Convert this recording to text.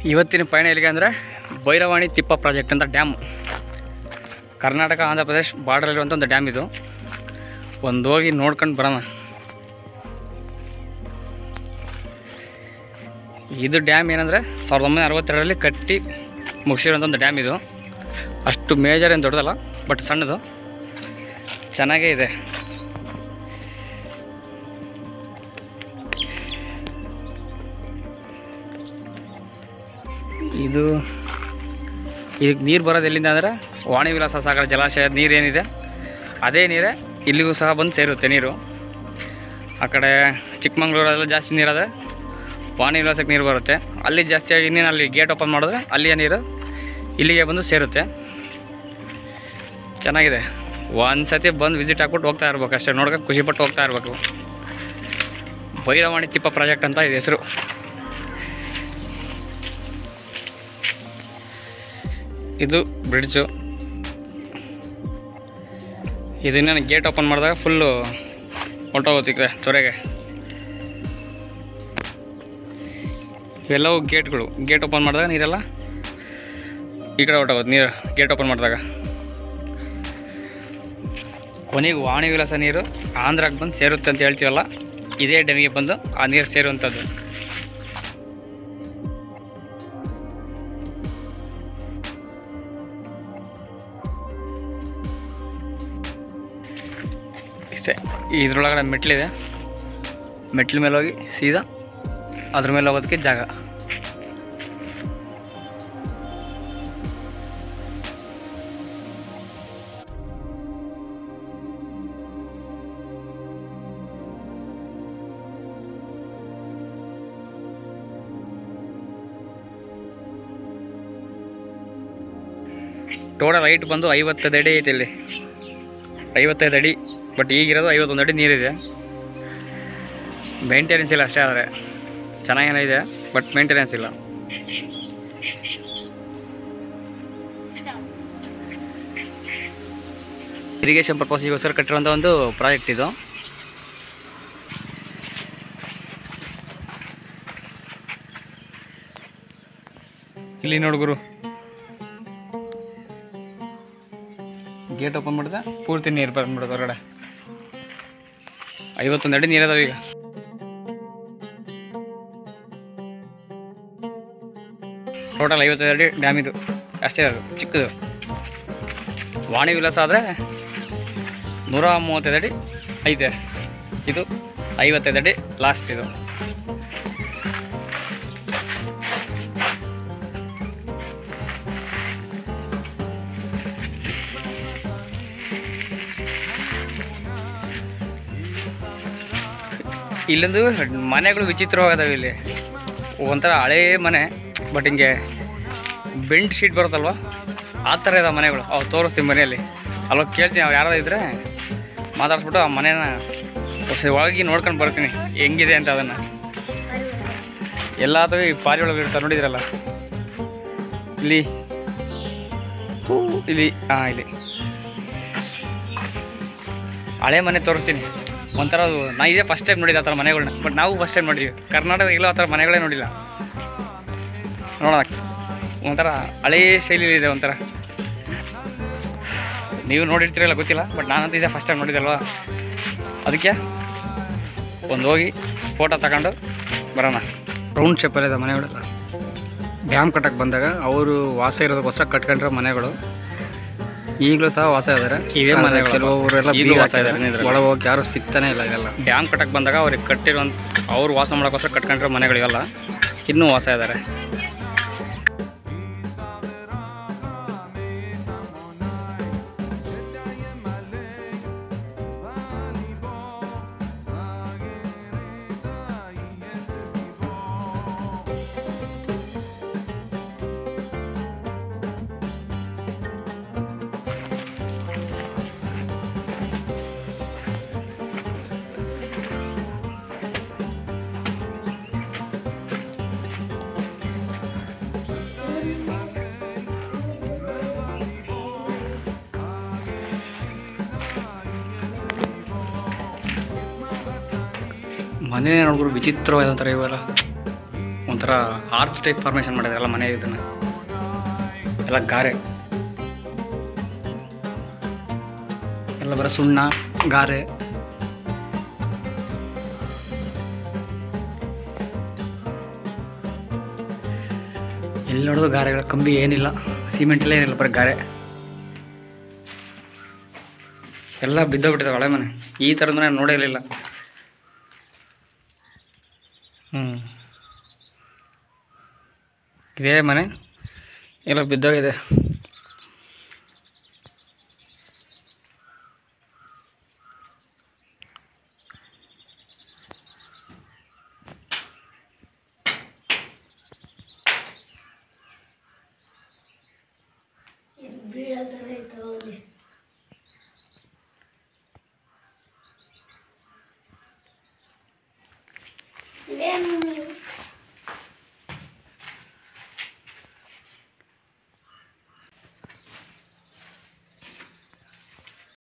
ಇವತ್ತಿನ ಪಯಣ ಎಲ್ಲಿಗೆ ಅಂದರೆ ಭೈರವಾಣಿ ತಿಪ್ಪ ಪ್ರಾಜೆಕ್ಟ್ ಅಂತ ಡ್ಯಾಮ್ ಕರ್ನಾಟಕ ಆಂಧ್ರ ಪ್ರದೇಶ್ ಬಾರ್ಡರಲ್ಲಿರುವಂಥ ಒಂದು ಡ್ಯಾಮ್ ಇದು ಒಂದು ಹೋಗಿ ನೋಡ್ಕೊಂಡು ಬರೋಣ ಇದು ಡ್ಯಾಮ್ ಏನಂದರೆ ಸಾವಿರದ ಒಂಬೈನೂರ ಅರವತ್ತೆರಡರಲ್ಲಿ ಕಟ್ಟಿ ಮುಗಿಸಿರೋಂಥ ಒಂದು ಡ್ಯಾಮ್ ಇದು ಅಷ್ಟು ಮೇಜರ್ ಏನು ದೊಡ್ಡದಲ್ಲ ಬಟ್ ಸಣ್ಣದು ಚೆನ್ನಾಗೇ ಇದೆ ಇದು ಇದಕ್ಕೆ ನೀರು ಬರೋದು ಎಲ್ಲಿಂದ ಅಂದರೆ ವಾಣಿ ವಿಲಾಸ ಸಾಗರ ಜಲಾಶಯದ ನೀರು ಏನಿದೆ ಅದೇ ನೀರೇ ಇಲ್ಲಿಗೂ ಸಹ ಬಂದು ಸೇರುತ್ತೆ ನೀರು ಆ ಕಡೆ ಚಿಕ್ಕಮಂಗ್ಳೂರೆಲ್ಲ ಜಾಸ್ತಿ ನೀರಾದರೆ ವಾಣಿ ವಿಲಾಸಕ್ಕೆ ನೀರು ಬರುತ್ತೆ ಅಲ್ಲಿ ಜಾಸ್ತಿಯಾಗಿ ಇನ್ನೇನು ಅಲ್ಲಿ ಗೇಟ್ ಓಪನ್ ಮಾಡಿದ್ರೆ ಅಲ್ಲಿಯ ನೀರು ಇಲ್ಲಿಗೆ ಬಂದು ಸೇರುತ್ತೆ ಚೆನ್ನಾಗಿದೆ ಒಂದು ಸತಿ ಬಂದು ವಿಸಿಟ್ ಹಾಕ್ಬಿಟ್ಟು ಹೋಗ್ತಾ ಇರ್ಬೇಕು ಅಷ್ಟೇ ನೋಡ್ಕೊಂಡು ಖುಷಿಪಟ್ಟು ಹೋಗ್ತಾ ಇರಬೇಕು ಭೈರವಾಣಿ ತಿಪ್ಪ ಪ್ರಾಜೆಕ್ಟ್ ಅಂತ ಇದೆ ಹೆಸರು ಇದು ಬ್ರಿಡ್ಜು ಇದನ್ನ ಗೇಟ್ ಓಪನ್ ಮಾಡಿದಾಗ ಫುಲ್ಲು ಹೊಂಟೋಗುತ್ತೆ ತೊರೆಗೆ ಇವೆಲ್ಲವೂ ಗೇಟ್ಗಳು ಗೇಟ್ ಓಪನ್ ಮಾಡಿದಾಗ ನೀರೆಲ್ಲ ಈ ಕಡೆ ಹೊರ್ಟೋಗುತ್ತೆ ನೀರು ಗೇಟ್ ಓಪನ್ ಮಾಡಿದಾಗ ಕೊನೆಗೆ ವಾಣಿ ವಿಲಾಸ ನೀರು ಆಂಧ್ರಕ್ಕೆ ಬಂದು ಸೇರುತ್ತೆ ಅಂತ ಹೇಳ್ತೀವಲ್ಲ ಇದೇ ಡ್ಯಾಮಿಗೆ ಬಂದು ಆ ನೀರು ಸೇರುವಂಥದ್ದು ಇಷ್ಟೇ ಇದ್ರೊಳಗಡೆ ಮೆಟ್ಲಿದೆ ಮೆಟ್ಲ ಮೇಲೆ ಹೋಗಿ ಸೀದಾ ಅದ್ರ ಮೇಲೆ ಹೋಗೋದಕ್ಕೆ ಜಾಗ ಟೋಟಲ್ ಹೈಟ್ ಬಂದು ಐವತ್ತೈದು ಅಡಿ ಐತೆ ಇಲ್ಲಿ ಐವತ್ತೈದು ಅಡಿ ಬಟ್ ಈಗಿರೋದು ಐವತ್ತೊಂದು ಅಡಿ ನೀರಿದೆ ಮೇಂಟೆನೆನ್ಸ್ ಇಲ್ಲ ಅಷ್ಟೇ ಆದರೆ ಚೆನ್ನಾಗೇನೋ ಇದೆ ಬಟ್ ಮೇಂಟೆನೆನ್ಸ್ ಇಲ್ಲ ಇರಿಗೇಷನ್ ಪರ್ಪಸ್ಗೋಸ್ಕರ ಕಟ್ಟಿರುವಂಥ ಒಂದು ಪ್ರಾಜೆಕ್ಟ್ ಇದು ಇಲ್ಲಿ ನೋಡು ಗುರು ಗೇಟ್ ಓಪನ್ ಮಾಡಿದ್ರೆ ಪೂರ್ತಿ ನೀರು ಬಂದ್ಬಿಡೋದು ಹೊರಗಡೆ ಐವತ್ತೊಂದು ಅಡಿ ನೀರು ಅದಾವ ಈಗ ಟೋಟಲ್ ಐವತ್ತೈದು ಅಡಿ ಡ್ಯಾಮ್ ಇದು ಅಷ್ಟೇ ಅದು ಚಿಕ್ಕದು ವಾಣಿ ವಿಲಾಸ ಆದರೆ ನೂರ ಮೂವತ್ತೈದು ಅಡಿ ಐತೆ ಇದು ಐವತ್ತೈದು ಅಡಿ ಲಾಸ್ಟ್ ಇದು ಇಲ್ಲೊಂದು ಮನೆಗಳು ವಿಚಿತ್ರವಾಗದಾವೆ ಇಲ್ಲಿ ಒಂಥರ ಹಳೇ ಮನೆ ಬಟ್ ಹಿಂಗೆ ಬೆಂಡ್ ಶೀಟ್ ಬರುತ್ತಲ್ವ ಆ ಥರ ಇದಾವೆ ಮನೆಗಳು ಅವು ತೋರಿಸ್ತೀವಿ ಮನೆಯಲ್ಲಿ ಅಲ್ಲೋಗಿ ಕೇಳ್ತೀನಿ ಅವ್ರು ಯಾರು ಇದ್ದರೆ ಮಾತಾಡ್ಸ್ಬಿಟ್ಟು ಆ ಮನೇನ ಹೊಸ ಒಳಗೆ ನೋಡ್ಕೊಂಡು ಬರ್ತೀನಿ ಹೆಂಗಿದೆ ಅಂತ ಅದನ್ನು ಎಲ್ಲಾದರೂ ಈ ಪಾರಿ ಒಳಗೆ ಇರ್ತಾರೆ ನೋಡಿದ್ರಲ್ಲ ಇಲ್ಲಿ ಹೂ, ಇಲ್ಲಿ ಹಾಂ ಇಲ್ಲಿ ಹಳೆ ಮನೆ ತೋರಿಸ್ತೀನಿ ಒಂಥರ ಅದು ನಾ ಇದೇ ಫಸ್ಟ್ ಟೈಮ್ ನೋಡಿದ್ದೆ ಆ ಥರ ಮನೆಗಳನ್ನ ಬಟ್ ನಾವು ಫಸ್ಟ್ ಟೈಮ್ ನೋಡಿದ್ವಿ ಕರ್ನಾಟಕದ ಎಲ್ಲೂ ಆ ಥರ ಮನೆಗಳೇ ನೋಡಿಲ್ಲ ನೋಡೋಣ ಒಂಥರ ಹಳೇ ಶೈಲಿ ಇದೆ ಒಂಥರ ನೀವು ನೋಡಿರ್ತೀರಲ್ಲ ಗೊತ್ತಿಲ್ಲ ಬಟ್ ನಾನಂತೂ ಇದೇ ಫಸ್ಟ್ ಟೈಮ್ ನೋಡಿದಲ್ವಾ ಅದಕ್ಕೆ ಒಂದು ಹೋಗಿ ಫೋಟೋ ತಗೊಂಡು ಬರೋಣ ರೌಂಡ್ ಶೇಪಲ್ಲಿದೆ ಮನೆಗಳೆಲ್ಲ ಡ್ಯಾಮ್ ಕಟ್ಟಕ್ಕೆ ಬಂದಾಗ ಅವರು ವಾಸ ಇರೋದಕ್ಕೋಸ್ಕರ ಕಟ್ಕೊಂಡಿರೋ ಮನೆಗಳು ಈಗಲೂ ಸಹ ವಾಸ ಇದ್ದಾರೆ ಇವೇ ಮನೆಗಳು. ಕೆಲವರೆಲ್ಲ ಈಗ್ಲೂ ಬೀಗ ವಾಸ ಇದ್ದಾರೆ ಹಾಕಿದ್ದಾರೆ. ಇದ್ರಲ್ಲಿ. ಒಳಗೆ ಹೋಗಿ ಯಾರು ಸಿಗ್ತಾನೆ ಇಲ್ಲ ಇದೆಲ್ಲ ಡ್ಯಾಮ್ ಕಟ್ಟಕ್ಕೆ ಬಂದಾಗ ಅವ್ರಿಗೆ ಕಟ್ಟಿರುವಂಥ ಅವ್ರು ವಾಸ ಮಾಡೋಕ್ಕೋಸ್ಕರ ಕಟ್ಕೊಂಡಿರೋ ಮನೆಗಳಿಗೆಲ್ಲ ಇನ್ನೂ ವಾಸ ಇದ್ದಾರೆ ಮನೆ ನೋಡಿದ್ರು ವಿಚಿತ್ರವಾದ ಒಂಥರ ಇವೆಲ್ಲ ಒಂಥರ ಆರ್ಚ್ ಟೈಪ್ ಫಾರ್ಮೇಷನ್ ಮಾಡಿದಾರಲ್ಲ ಮನೆ ಇದನ್ನು ಎಲ್ಲ ಗಾರೆ ಎಲ್ಲ ಬರೋ ಸುಣ್ಣ ಗಾರೆ ಎಲ್ಲಿ ನೋಡೋದು ಗಾರೆಗಳ ಕಂಬಿ ಏನಿಲ್ಲ ಸಿಮೆಂಟ್ ಎಲ್ಲ ಏನಿಲ್ಲ ಬರೀ ಗಾರೆ ಎಲ್ಲ ಬಿದ್ದೋಗ್ಬಿಟ್ಟಿದೆ ಹಳೆ ಮನೆ ಈ ಥರದ ಮನೆ ನೋಡೇ ಇರಲಿಲ್ಲ ಹ್ಞೂ ಇದೇ ಮನೆ ಎಲ್ಲ ಬಿದ್ದೋಗಿದೆ ಇದು ಬೀಳೋ ಥರ ಐತೆ ಹೋಗಿ ಇವೇನು